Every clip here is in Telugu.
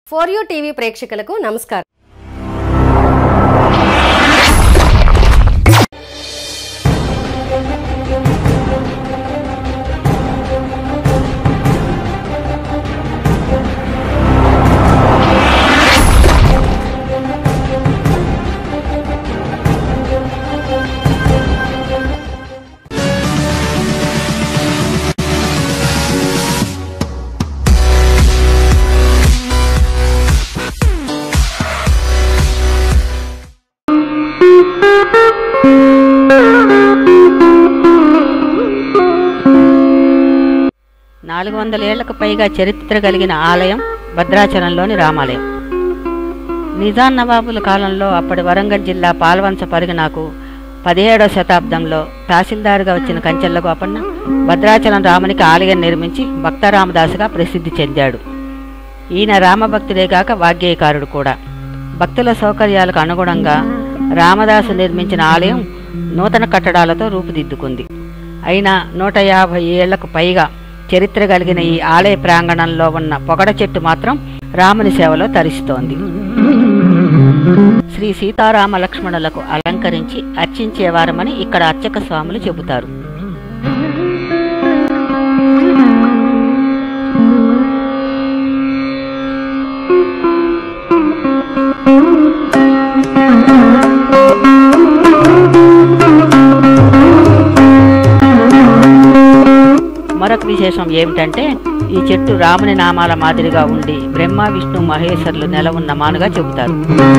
ఫోర్ యూ టీవీ ప్రేక్షకులకు నమస్కారం నాలుగు వందల ఏళ్లకు పైగా చరిత్ర కలిగిన ఆలయం భద్రాచలంలోని రామాలయం నిజాం నవాబుల కాలంలో అప్పటి వరంగల్ జిల్లా పాల్వంచ పరిగణకు పదిహేడవ శతాబ్దంలో తహసీల్దారుగా వచ్చిన కంచెల్ల గోపన్న భద్రాచలం రామునికి ఆలయం నిర్మించి భక్త రామదాసుగా ప్రసిద్ధి చెందాడు ఈయన రామభక్తుడే కాక వాగ్గేయకారుడు కూడా భక్తుల సౌకర్యాలకు అనుగుణంగా రామదాసు నిర్మించిన ఆలయం నూతన కట్టడాలతో రూపుదిద్దుకుంది అయినా నూట యాభై ఏళ్లకు పైగా చరిత్ర కలిగిన ఈ ఆలయ ప్రాంగణంలో ఉన్న పొగడ చెట్టు మాత్రం రాముని సేవలో తరిస్తోంది శ్రీ సీతారామ లక్ష్మణులకు అలంకరించి అర్చించేవారమని ఇక్కడ అర్చక స్వాములు చెబుతారు మరొక విశేషం ఏమిటంటే ఈ చెట్టు రాముని నామాల మాదిరిగా ఉండి బ్రహ్మ విష్ణు మహేశ్వరులు నెల ఉన్న మానుగా చెబుతారు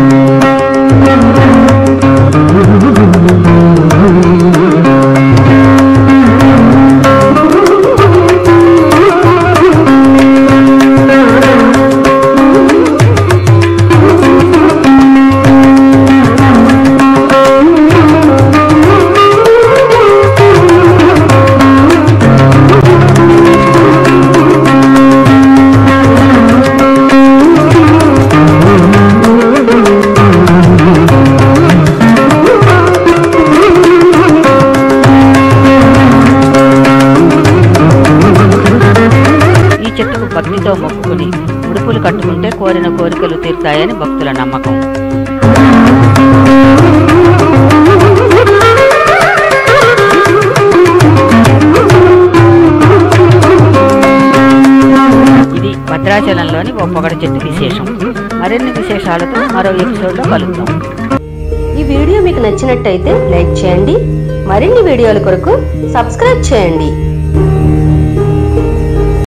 ఈ చెట్టుకు భక్తితో మొక్కుకుని ఉడుపులు కట్టుకుంటే కోరిన కోరికలు తీరుతాయని భక్తుల నమ్మకం ఇది భద్రాచలంలోని ఓ పొగడ చెట్టు విశేషం మరిన్ని విశేషాలతో మరో ఎపిసోడ్లో కలుద్దాం ఈ వీడియో మీకు నచ్చినట్టయితే లైక్ చేయండి మరిన్ని వీడియోల కొరకు సబ్స్క్రైబ్ చేయండి